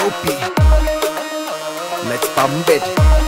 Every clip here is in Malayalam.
Dopey. Let's pump it.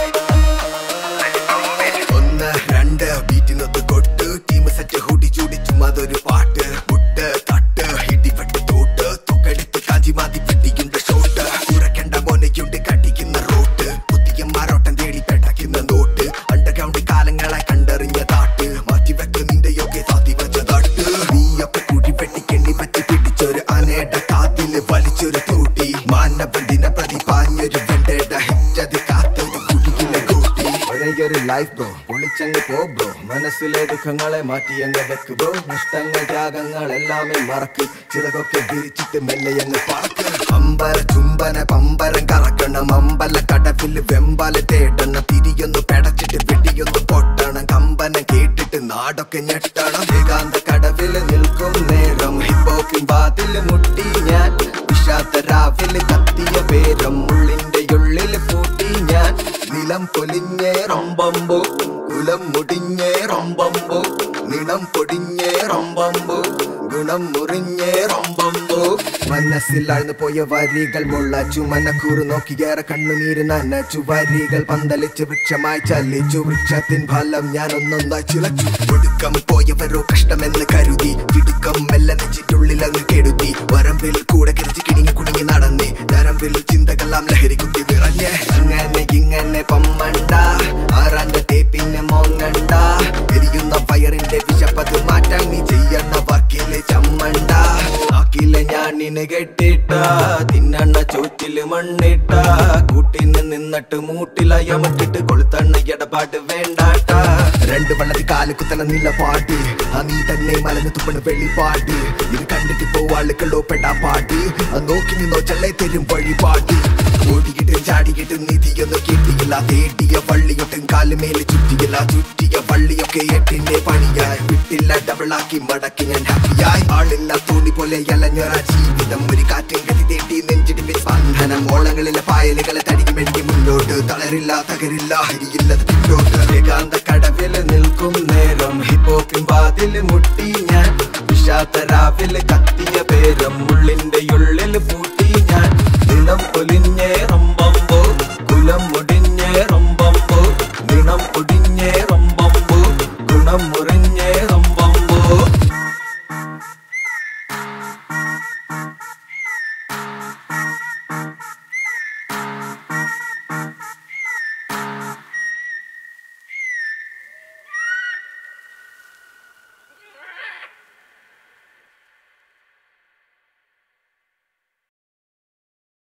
ഒന്ന് രണ്ട് ബീറ്റിനൊത്ത് കൊട്ട് ടീം സെറ്റ് ഹുടി ചൂടി ചുമ്മാതൊരു പാട്ട് മുട്ട് തട്ട് ഇടിപെട്ട് തോട്ട് തുകടുത്ത് കാഞ്ചി മാതി പിടിക്കുന്ന ഷോട്ട് കുറയ്ക്കേണ്ട മോനയുണ്ട് കടിക്കുന്ന റോട്ട് പുതിയ മാരോട്ടം തേടി പെടക്കുന്ന നോട്ട് അണ്ടർഗ്രൗണ്ട് കാലങ്ങളെ കണ്ടറിഞ്ഞ താട്ട് മാറ്റി വെക്ക് നിന്റെ യോഗ സാധി വെച്ച തട്ട് നീയൊക്കെ കുടി വെട്ടി കെണ്ണി വെച്ച് പിടിച്ചൊരു അനയുടെ കാത്തില് വലിച്ചൊരു തൂട്ടി മാനവന്തിനെ പ്രതി പാഞ്ഞൊരു വെണ്ടയുടെ ഹിറ്റത് കാത്തൊരു കുടിയിലെ കൂട്ടി പഴയൊരു ലൈഫ് ബ്രോ പൊളിച്ചങ്ങ് പോ ബ്രോ മനസ്സിലെ ദുഃഖങ്ങളെ മാറ്റി അങ്ങ് വെക്ക് ബ്രോ നഷ്ടങ്ങൾ ത്യാഗങ്ങൾ എല്ലാമേ മറക്ക് ചിറകൊക്കെ വിരിച്ചിട്ട് മെല്ലെ അങ്ങ് പറക്ക് അമ്പര ചുംബന പമ്പരം കറക്കണം അമ്പല കടവില് വെമ്പാല തേടണം തിരിയൊന്ന് പെടച്ചിട്ട് വെടിയൊന്ന് പൊട്ടണം കമ്പനം കേട്ടിട്ട് നാടൊക്കെ ഞെട്ടണം ഏകാന്ത കടവില് നിൽക്കും നേരം ഹിപ്പോക്കിൻ വാതില് മുട്ടി ഞാൻ വിഷാത്ത രാവിലെ കത്തിയ പേരം ഉള്ളിന്റെ ഉള്ളില് പൂട്ടി ഞാൻ നിലം പൊലിഞ്ഞേ റൊമ്പമ്പോ കുലം മുടിഞ്ഞേ റൊമ്പമ്പോ നിണം പൊടിഞ്ഞേ റൊമ്പമ്പോ ഗുണം മുറിഞ്ഞേ റൊമ്പമ്പോ മനസ്സിലാഴ്ന്നു പോയ വരികൾ മുള്ള ചുമനക്കൂറ് നോക്കിയേറെ കണ്ണുനീര് നനച്ചു വരികൾ പന്തലിച്ച് വൃക്ഷമായി ചലിച്ചു വൃക്ഷത്തിൻ ഫലം ഞാൻ ഒന്നൊന്നായി ചിലച്ചു ഒടുക്കം പോയവരോ കഷ്ടമെന്ന് കരുതി ഇടുക്കം മെല്ലെ നെച്ചിട്ടുള്ളിൽ അങ്ങ് കെടുത്തി വരമ്പിൽ കൂടെ കിടച്ച് കിണിങ്ങി കുടുങ്ങി നടന്നേ നരമ്പിൽ ചിന്തകളാം ലഹരി കുത്തി നിറഞ്ഞേ അങ്ങനെ ഇങ്ങനെ പമ്മണ്ട ആറാന്റെ തേപ്പിന്നെ മോങ്ങണ്ട എരിയുന്ന ഫയറിന്റെ വിശപ്പത് മാറ്റാൻ നീ ചെയ്യണ വർക്കിലെ ചമ്മണ്ട ആക്കിലെ ഞാനിന് കെട്ടിട്ട തിന്നണ്ണ ചോറ്റില് മണ്ണിട്ട കൂട്ടിന് നിന്നിട്ട് മൂട്ടിലയമട്ടിട്ട് കൊളുത്തണ്ണ ഇടപാട് വേണ്ടാട്ട രണ്ട് വള്ളത്തി കാല് കുത്തണ നില പാട്ട് ആ നീ തന്നെ മലന്ന് തുപ്പണ വെള്ളിപ്പാട്ട് ഇത് കണ്ടിട്ട് പോവാളുകളോ പെടാ പാട്ട് അത് നോക്കി നിന്നോ ചെള്ളേ തരും വഴിപാട്ട് ഓടിയിട്ട് ചാടിയിട്ട് നിധിയൊന്നും കിട്ടിയില്ല തേടിയ വള്ളിയൊട്ടും കാലുമേല് ചുറ്റിയില്ല ചുറ്റിയ വള്ളിയൊക്കെ എട്ടിന്റെ പണിയായി വിട്ടില്ല ഡബിളാക്കി മടക്കി ഞാൻ ഹാപ്പിയായി ആളില്ല തോണി പോലെ ഇലഞ്ഞൊര ജീവിതം ഒരു കാറ്റും ഗതി തേട്ടി നെഞ്ചിടിപ്പിൽ സ്പന്ദനം ഓളങ്ങളിലെ പായലുകളെ തടിക്ക് മെഴുകി മുന്നോട്ട് തളരില്ല തകരില്ല ഹരിയില്ലത് പിന്നോട്ട് ഏകാന്ത കടവില് നിൽക്കും നേരം ഹിപ്പോപ്പിൻ വാതില് മുട്ടി ഞാൻ വിഷാത്ത രാവിലെ കത്തിയ പേരം ഉള്ളിന്റെ ഉള്ളിൽ